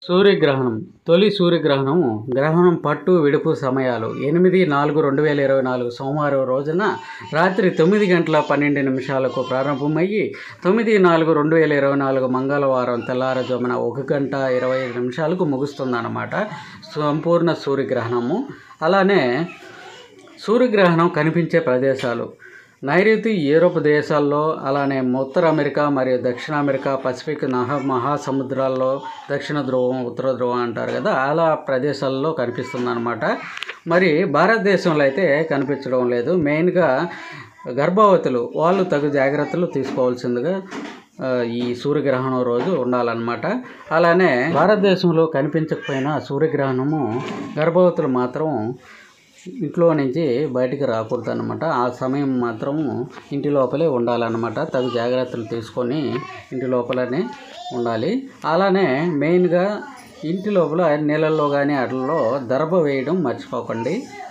సూర్యగ్రహణం తొలి సూర్యగ్రహణం గ్రహణం పట్టు విడుపు సమయాలు ఎనిమిది నాలుగు రెండు వేల ఇరవై నాలుగు సోమవారం రోజున రాత్రి తొమ్మిది గంటల పన్నెండు నిమిషాలకు ప్రారంభమయ్యి తొమ్మిది నాలుగు రెండు వేల ఇరవై నాలుగు మంగళవారం తెల్లారుజామున ఒక గంట ఇరవై ఐదు నిమిషాలకు ముగుస్తుందన్నమాట సంపూర్ణ సూర్యగ్రహణము అలానే సూర్యగ్రహణం కనిపించే ప్రదేశాలు నైరుతి యూరోప్ దేశాల్లో అలానే ఉత్తర అమెరికా మరియు దక్షిణ అమెరికా పసిఫిక్ నహ మహాసముద్రాల్లో దక్షిణ ధ్రువం ఉత్తర ధ్రువం అంటారు కదా అలా ప్రదేశాల్లో కనిపిస్తుంది అనమాట మరి భారతదేశంలో అయితే కనిపించడం లేదు మెయిన్గా గర్భవతులు వాళ్ళు తగు జాగ్రత్తలు తీసుకోవాల్సిందిగా ఆ, ఈ సూర్యగ్రహణం రోజు ఉండాలన్నమాట అలానే భారతదేశంలో కనిపించకపోయినా సూర్యగ్రహణము గర్భవతులు మాత్రం ఇంట్లో నుంచి బయటికి రాకూడదు అనమాట ఆ సమయం మాత్రం ఇంటి లోపలే ఉండాలన్నమాట తగు జాగ్రత్తలు తీసుకొని ఇంటి లోపలనే ఉండాలి అలానే మెయిన్గా ఇంటి లోపల నీళ్ళల్లో కానీ అట్లలో దర్భ వేయడం మర్చిపోకండి